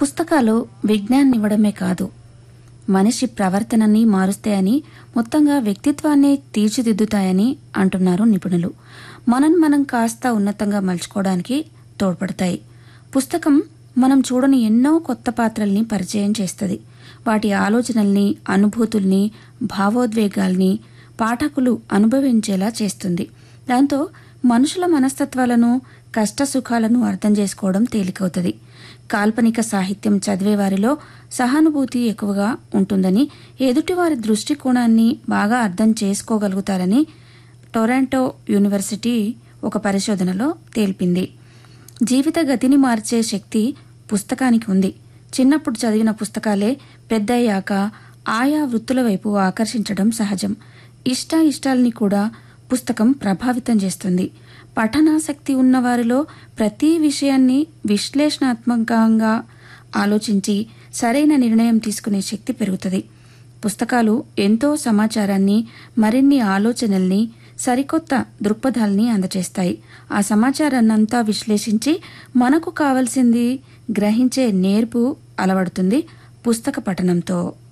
పుస్తకాలు విజ్ఞాన్నివ్వడమే కాదు మనిషి ప్రవర్తనని మారుస్తాయని మొత్తంగా వ్యక్తిత్వాన్ని తీర్చిదిద్దుతాయని అంటున్నారు నిపుణులు మనం మనం కాస్త ఉన్నతంగా మలుచుకోవడానికి తోడ్పడతాయి పుస్తకం మనం చూడని ఎన్నో కొత్త పాత్రల్ని పరిచయం చేస్తుంది వాటి ఆలోచనల్ని అనుభూతుల్ని భావోద్వేగాల్ని పాఠకులు అనుభవించేలా చేస్తుంది దాంతో మనుషుల మనస్తత్వాలను కష్ట సుఖాలను అర్థం చేసుకోవడం తేలికవుతుంది కాల్పనిక సాహిత్యం చదివే వారిలో సహానుభూతి ఎక్కువగా ఉంటుందని ఎదుటివారి దృష్టికోణాన్ని బాగా అర్థం చేసుకోగలుగుతారని టొరాంటో యూనివర్సిటీ ఒక పరిశోధనలో తేల్పింది జీవిత గతిని మార్చే శక్తి పుస్తకానికి ఉంది చిన్నప్పుడు చదివిన పుస్తకాలే పెద్దయ్యాక ఆయా వృత్తుల వైపు ఆకర్షించడం సహజం ఇష్ట ఇష్టాల్ని కూడా పుస్తకం ప్రభావితం చేస్తుంది పఠనాసక్తి ఉన్న వారిలో ప్రతి విషయాన్ని విశ్లేషణాత్మకంగా ఆలోచించి సరైన నిర్ణయం తీసుకునే శక్తి పెరుగుతుంది పుస్తకాలు ఎంతో సమాచారాన్ని మరిన్ని ఆలోచనల్ని సరికొత్త దృక్పథాల్ని అందజేస్తాయి ఆ సమాచారాన్నంతా విశ్లేషించి మనకు కావలసింది గ్రహించే నేర్పు అలవడుతుంది పుస్తక పఠనంతో